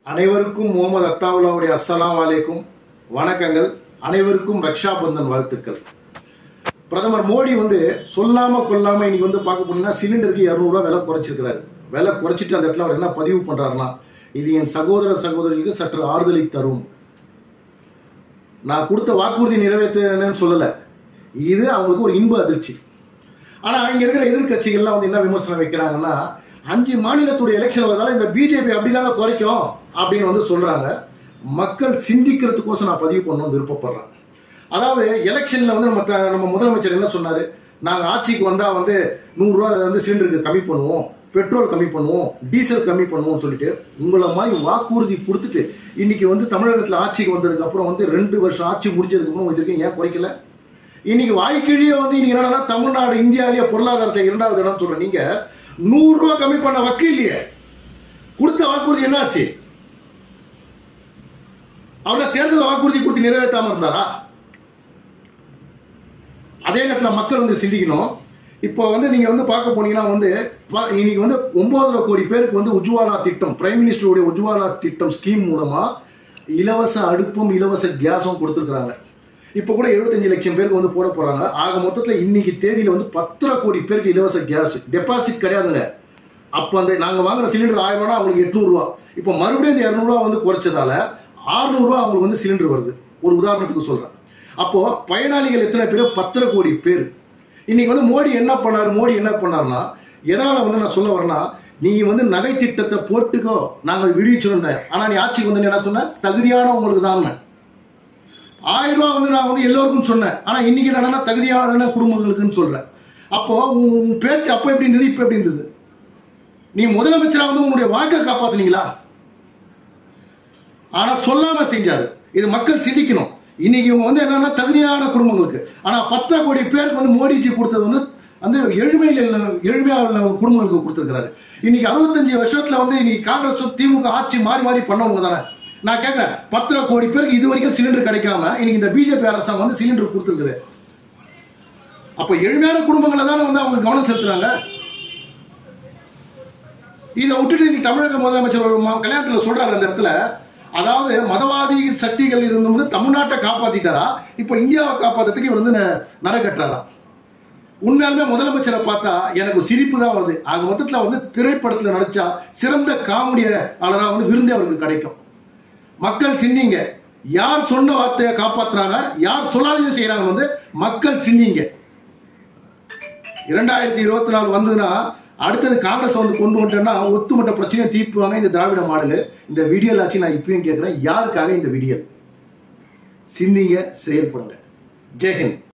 அனைவருக்கும் முகமது அத்தாவுல்லாவுடைய அஸ்ஸலாம் வலைக்கும் வணக்கங்கள் அனைவருக்கும் ரக்ஷா பந்தன் வாழ்த்துக்கள் பிரதமர் மோடி வந்து சொல்லாம கொல்லாம இன்னைக்கு வந்து பார்க்க போனீங்கன்னா சிலிண்டருக்கு இரநூறுவா விலை குறைச்சிருக்கிறாரு விலை குறைச்சிட்டு அந்த இடத்துல அவர் என்ன பதிவு பண்றாருன்னா இது என் சகோதர சகோதரிகளுக்கு சற்று ஆறுதலை தரும் நான் கொடுத்த வாக்குறுதி நிறைவேற்றேன்னு சொல்லல இது அவங்களுக்கு ஒரு இன்ப அதிர்ச்சி ஆனா இங்க இருக்கிற எதிர்க்கட்சிகள்லாம் வந்து என்ன விமர்சனம் வைக்கிறாங்கன்னா அஞ்சு மாநிலத்துடைய எலெக்ஷன் வரதால இந்த பிஜேபி அப்படிதாங்க குறைக்கும் அப்படின்னு வந்து சொல்றாங்க மக்கள் சிந்திக்கிறதுக்கோசம் நான் பதிவு பண்ணணும்னு விருப்பப்படுறேன் அதாவது எலெக்ஷன்ல வந்து நம்ம த- நம்ம முதலமைச்சர் என்ன சொன்னாரு நாங்க ஆட்சிக்கு வந்தா வந்து நூறு ரூபா வந்து சிலிண்டருக்கு கம்மி பண்ணுவோம் பெட்ரோல் கம்மி பண்ணுவோம் டீசல் கம்மி பண்ணுவோம்னு சொல்லிட்டு உங்களை மாதிரி வாக்குறுதி கொடுத்துட்டு இன்னைக்கு வந்து தமிழகத்துல ஆட்சிக்கு வந்ததுக்கு அப்புறம் வந்து ரெண்டு வருஷம் ஆட்சி முடிஞ்சதுக்கு அப்புறம் வச்சிருக்கீங்க ஏன் குறைக்கல இன்னைக்கு வாய்க்கிழியே வந்து இன்னைக்கு என்னன்னா தமிழ்நாடு இந்தியாவிலேயே பொருளாதாரத்தை இரண்டாவது இடம் சொல்ற நீங்க நூறு ரூபா கம்மி பண்ண வக்கு இல்லையே கொடுத்த வாக்குறுதி என்னாச்சு அவரை தேர்தல் வாக்குறுதி கொடுத்து நிறைவேற்றாம இருந்தாரா அதே நேரத்தில் மக்கள் வந்து சிந்திக்கணும் இப்போ வந்து நீங்க வந்து பார்க்க போனீங்கன்னா வந்து ப- இன்னைக்கு வந்து ஒன்பதரை கோடி பேருக்கு வந்து உஜ்வாலா திட்டம் பிரைம் மினிஸ்டருடைய உஜ்வாலா திட்டம் ஸ்கீம் மூலமா இலவச அடுப்பும் இலவச கேஸும் கொடுத்துருக்குறாங்க இப்போ கூட 75 லட்சம் பேருக்கு வந்து போட போறாங்க ஆக மொத்தத்தில் இன்னைக்கு தேதியில வந்து பத்தரை கோடி பேருக்கு இலவச கேஸ் டெபாசிட் கிடையாதுங்க அப்போ அந்த நாங்கள் வாங்குற சிலிண்டர் ஆயிரம் ரூபா அவங்களுக்கு எட்நூறுரூவா இப்போ மறுபடியும் இந்த இரநூறுவா வந்து குறைச்சதால 600 ரூபா அவங்களுக்கு வந்து சிலிண்டர் வருது ஒரு உதாரணத்துக்கு சொல்றேன் அப்போ பயனாளிகள் எத்தனை பேர் பத்தரை கோடி பேர் இன்னைக்கு வந்து மோடி என்ன பண்ணாரு மோடி என்ன பண்ணாருன்னா எதனால வந்து நான் சொல்ல வரேன்னா நீ வந்து நகை திட்டத்தை போட்டுக்கோ நாங்கள் விடுவிச்சிருந்த ஆனா நீ ஆட்சிக்கு வந்து என்ன சொன்ன தகுதியான உங்களுக்கு தான் ஆயிரம் ரூபாய் வந்து நான் வந்து எல்லோருக்கும் சொன்னேன் ஆனா இன்னைக்கு என்னன்னா தகுதியான குடும்பங்களுக்குன்னு சொல்றேன் அப்போ உன் உன் பேச்சு அப்போ எப்படி இருந்தது இப்போ எப்படி இருந்தது நீ முதலமைச்சரா வந்து உன்னுடைய வாக்கை காப்பாத்துனீங்களா ஆனா சொல்லாம செஞ்சாரு இது மக்கள் சிந்திக்கணும் இன்னைக்கு இவங்க வந்து என்னன்னா தகுதியான குடும்பங்களுக்கு ஆனா பத்தரை கோடி பேருக்கு வந்து மோடிஜி கொடுத்தது வந்து அந்த எளிமையில் உள்ள எளிமையா உள்ள குடும்பங்களுக்கு கொடுத்துருக்காரு இன்னைக்கு அறுபத்தஞ்சு வருஷத்துல வந்து இன்னைக்கு காங்கிரஸ் திமுக ஆட்சி மாறி மாறி பண்ணவங்க தானே நான் கேட்கிறேன் பத்தரை கோடி பேருக்கு இது வரைக்கும் சிலிண்டர் கிடைக்காம இன்னைக்கு இந்த பிஜேபி அரசாங்கம் வந்து சிலிண்டர் கொடுத்துருக்குது அப்ப எளிமையான குடும்பங்களை தானே வந்து அவங்க கவனம் செலுத்துறாங்க இதை விட்டுட்டு இன்னைக்கு தமிழக முதலமைச்சர் ஒரு ம- கல்யாணத்துல சொல்றாரு அந்த இடத்துல அதாவது மதவாதி சக்திகள் இருந்து தமிழ்நாட்டை காப்பாத்திட்டாரா இப்போ இந்தியாவை காப்பாத்துறதுக்கு இவர் வந்து ந- நடைகட்டுறாரா உண்மையாலுமே முதலமைச்சரை பார்த்தா எனக்கு சிரிப்பு தான் வருது ஆக மொத்தத்தில் வந்து திரைப்படத்தில் நடிச்சா சிறந்த காமெடியாளராக வந்து விருந்தே அவருக்கு கிடைக்கும் மக்கள் சிந்திங்க யார் சொன்ன வார்த்தையை காப்பாத்துறாங்க யார் சொல்லாததை செய்யறாங்க வந்து மக்கள் சிந்திங்க இரண்டாயிரத்தி இருபத்தி நாலு வந்ததுன்னா அடுத்தது காங்கிரஸ் வந்து கொண்டு வந்துட்டேன்னா ஒத்துமொட்ட பிரச்சனையை தீர்ப்புவாங்க இந்த திராவிட மாடல் இந்த வீடியோல ஆச்சு நான் இப்பயும் கேட்கிறேன் யாருக்காக இந்த வீடியோ சிந்திங்க செயல்படுங்க ஜெயஹிந்த்